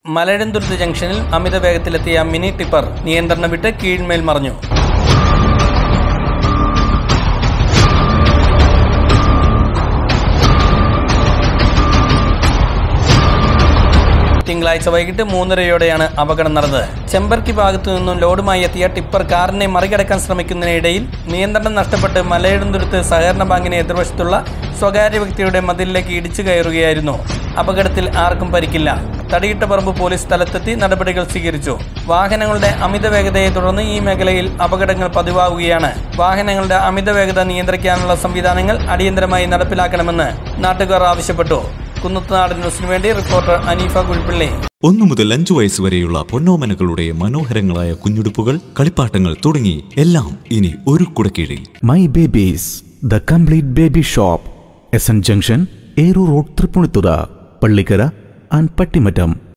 മലഴന്തുരുത്ത് ജംഗ്ഷനിൽ അമിത വേഗത്തിലെത്തിയ mini tipper നിയന്ത്രണം വിട്ട് കീഴ്മേൽ മറിഞ്ഞു തിങ്കളാഴ്ച വൈകിട്ട് മൂന്നരയോടെയാണ് അപകടം നടന്നത് ചെമ്പർക്കി ഭാഗത്തു നിന്നും ലോഡുമായി എത്തിയ ടിപ്പർ കാറിനെ മറികടക്കാൻ ശ്രമിക്കുന്നതിനിടയിൽ നിയന്ത്രണം നഷ്ടപ്പെട്ട് മലയിടന്തുരുത്ത് സഹകരണ ബാങ്കിന് എതിർവശത്തുള്ള സ്വകാര്യ വ്യക്തിയുടെ മതിലിലേക്ക് ഇടിച്ചു കയറുകയായിരുന്നു അപകടത്തിൽ ആർക്കും പരിക്കില്ല തടിയിട്ട പറമ്പ് പോലീസ് സ്ഥലത്തെത്തി നടപടികൾ സ്വീകരിച്ചു വാഹനങ്ങളുടെ അമിത വേഗതയെ തുടർന്ന് ഈ മേഖലയിൽ അപകടങ്ങൾ പതിവാകുകയാണ് വാഹനങ്ങളുടെ അമിത വേഗത നിയന്ത്രിക്കാനുള്ള സംവിധാനങ്ങൾ അടിയന്തരമായി നടപ്പിലാക്കണമെന്ന് നാട്ടുകാർ ആവശ്യപ്പെട്ടു കുന്നത്തുനാട് ന്യൂസിനു വേണ്ടി റിപ്പോർട്ടർ അനീഫ കുൽപ്പിള്ളി ഒന്നു മുതൽ അഞ്ചു വയസ്സ് വരെയുള്ള പൊന്നോമനകളുടെ മനോഹരങ്ങളായ കുഞ്ഞുടുപ്പുകൾ കളിപ്പാട്ടങ്ങൾ തുടങ്ങി എല്ലാം ഇനി ഒരു കുടക്കീഴിൽ my babies the complete baby shop S N junction Eroor road Tripunithura Pallikkara and Pattimattom